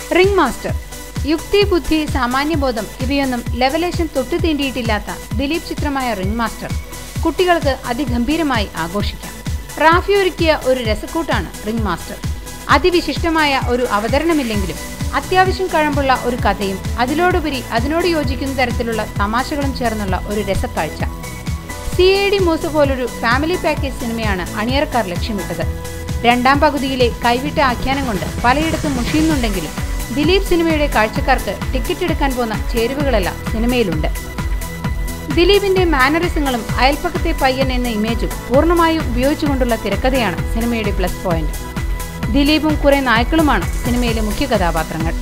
ring master യുക്തി ബുദ്ധി സാമാന്യബോധം ഇവയൊന്നും ലെവലേഷൻ തൊട്ടു തീണ്ടിയിട്ടില്ലാത്ത ദിലീപ് ചിത്രമായ റിംഗ് മാസ്റ്റർ കുട്ടികൾക്ക് അതിഗംഭീരമായി ആഘോഷിക്കാം റാഫി ഒരുക്കിയ ഒരു രസക്കൂട്ടാണ് റിംഗ് മാസ്റ്റർ അതിവിശിഷ്ടമായ ഒരു അവതരണമില്ലെങ്കിലും അത്യാവശ്യം കഴമ്പുള്ള ഒരു കഥയും അതിലോടുപരി അതിനോട് യോജിക്കുന്ന തരത്തിലുള്ള തമാശകളും ചേർന്നുള്ള ഒരു രസക്കാഴ്ച സി എ ഡി മൂസ പോലൊരു ഫാമിലി പാക്കേജ് സിനിമയാണ് അണിയറക്കാർ ലക്ഷ്യമിട്ടത് രണ്ടാം പകുതിയിലെ കൈവിട്ട ആഖ്യാനം കൊണ്ട് പലയിടത്തും മുഷിയുന്നുണ്ടെങ്കിലും ദിലീപ് സിനിമയുടെ കാഴ്ചക്കാർക്ക് ടിക്കറ്റ് എടുക്കാൻ പോന്ന ചേരുവകളെല്ലാം സിനിമയിലുണ്ട് ദിലീപിന്റെ മാനറിസങ്ങളും അയൽപ്പക്കത്തെ പയ്യൻ എന്ന ഇമേജും പൂർണ്ണമായും ഉപയോഗിച്ചുകൊണ്ടുള്ള തിരക്കഥയാണ് സിനിമയുടെ പ്ലസ് പോയിന്റ് ദിലീപും കുറെ നായ്ക്കളുമാണ് സിനിമയിലെ മുഖ്യ കഥാപാത്രങ്ങൾ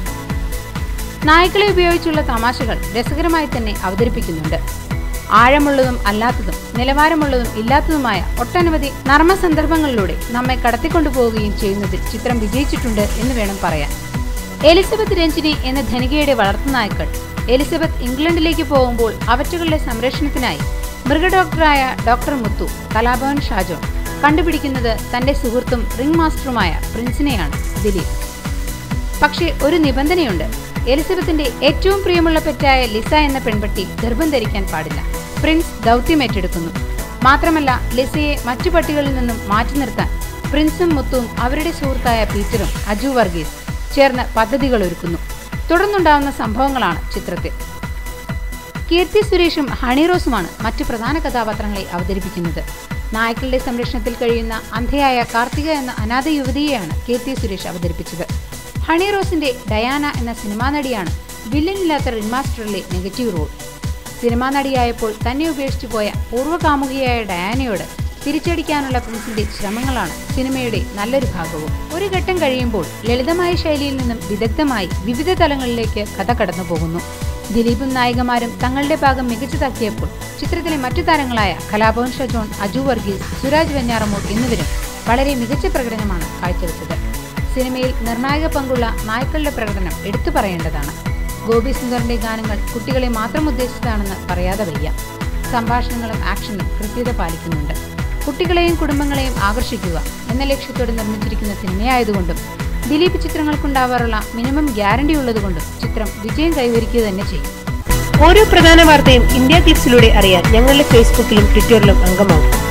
നായ്ക്കളെ ഉപയോഗിച്ചുള്ള തമാശകൾ രസകരമായി തന്നെ അവതരിപ്പിക്കുന്നുണ്ട് ആഴമുള്ളതും അല്ലാത്തതും നിലവാരമുള്ളതും ഇല്ലാത്തതുമായ ഒട്ടനവധി നർമ്മ സന്ദർഭങ്ങളിലൂടെ നമ്മെ കടത്തിക്കൊണ്ടുപോവുകയും ചെയ്യുന്നതിൽ ചിത്രം വിജയിച്ചിട്ടുണ്ട് എന്ന് വേണം പറയാൻ എലിസബത്ത് രഞ്ജിനി എന്ന ധനികയുടെ വളർത്തുനായ്ക്കൾ എലിസബത്ത് ഇംഗ്ലണ്ടിലേക്ക് പോകുമ്പോൾ അവറ്റകളുടെ സംരക്ഷണത്തിനായി മൃഗഡോക്ടറായ ഡോക്ടർ മുത്തു കലാഭവൻ ഷാജോൺ കണ്ടുപിടിക്കുന്നത് തന്റെ സുഹൃത്തും റിംഗ് മാസ്റ്ററുമായ പ്രിൻസിനെയാണ് ദിലീപ് പക്ഷേ ഒരു നിബന്ധനയുണ്ട് എലിസബത്തിന്റെ ഏറ്റവും പ്രിയമുള്ള പെറ്റായ ലിസ എന്ന പെൺപട്ടി ഗർഭം ധരിക്കാൻ പാടില്ല പ്രിൻസ് ദൗത്യം ഏറ്റെടുക്കുന്നു മാത്രമല്ല ലിസയെ മറ്റു പട്ടികളിൽ നിന്നും മാറ്റി നിർത്താൻ പ്രിൻസും മുത്തും അവരുടെ സുഹൃത്തായ പീറ്ററും അജു വർഗീസ് ചേർന്ന് പദ്ധതികൾ ഒരുക്കുന്നു തുടർന്നുണ്ടാവുന്ന സംഭവങ്ങളാണ് ചിത്രത്തിൽ കീർത്തി സുരേഷും ഹണി റോസുമാണ് മറ്റു പ്രധാന കഥാപാത്രങ്ങളെ അവതരിപ്പിക്കുന്നത് നായ്ക്കളുടെ സംരക്ഷണത്തിൽ കഴിയുന്ന അന്ധയായ കാർത്തിക എന്ന അനാഥ യുവതിയെയാണ് കീർത്തി സുരേഷ് അവതരിപ്പിച്ചത് ഹണി റോസിന്റെ ഡയാന എന്ന സിനിമാ നടിയാണ് വില്ലനില്ലാത്ത റിമാസ്റ്ററിലെ നെഗറ്റീവ് റോൾ സിനിമാ നടിയായപ്പോൾ തന്നെ ഉപേക്ഷിച്ചു പോയ പൂർവ്വകാമുകിയായ ഡയാനയോട് തിരിച്ചടിക്കാനുള്ള പ്രിൻസിന്റെ ശ്രമങ്ങളാണ് സിനിമയുടെ നല്ലൊരു ഭാഗവും ഒരു ഘട്ടം കഴിയുമ്പോൾ ലളിതമായ ശൈലിയിൽ നിന്നും വിദഗ്ധമായി വിവിധ തലങ്ങളിലേക്ക് കഥ കടന്നു പോകുന്നു ദിലീപും നായികമാരും തങ്ങളുടെ ഭാഗം മികച്ചതാക്കിയപ്പോൾ ചിത്രത്തിലെ മറ്റു താരങ്ങളായ കലാഭവൻ ഷജോൺ അജു വർഗീസ് സുരാജ് വെഞ്ഞാറമൂർ എന്നിവരും വളരെ മികച്ച പ്രകടനമാണ് കാഴ്ചവെച്ചത് സിനിമയിൽ നിർണായക പങ്കുള്ള നായ്ക്കളുടെ പ്രകടനം എടുത്തു പറയേണ്ടതാണ് ഗോപി സുന്ദറിന്റെ ഗാനങ്ങൾ കുട്ടികളെ മാത്രം ഉദ്ദേശിച്ചതാണെന്ന് പറയാതെ വയ്യ സംഭാഷണങ്ങളും ആക്ഷനും കൃത്യത പാലിക്കുന്നുണ്ട് കുട്ടികളെയും കുടുംബങ്ങളെയും ആകർഷിക്കുക എന്ന ലക്ഷ്യത്തോടെ നിർമ്മിച്ചിരിക്കുന്ന സിനിമയായതുകൊണ്ടും ദിലീപ് ചിത്രങ്ങൾക്കുണ്ടാവാറുള്ള മിനിമം ഗ്യാരണ്ടി ഉള്ളതുകൊണ്ടും ചിത്രം വിജയം കൈവരിക്കുക തന്നെ ചെയ്യും ഓരോ പ്രധാന വാർത്തയും ഇന്ത്യ ക്ലിപ്സിലൂടെ അറിയാൻ ഞങ്ങളുടെ ഫേസ്ബുക്കിലും ട്വിറ്ററിലും അംഗമാകും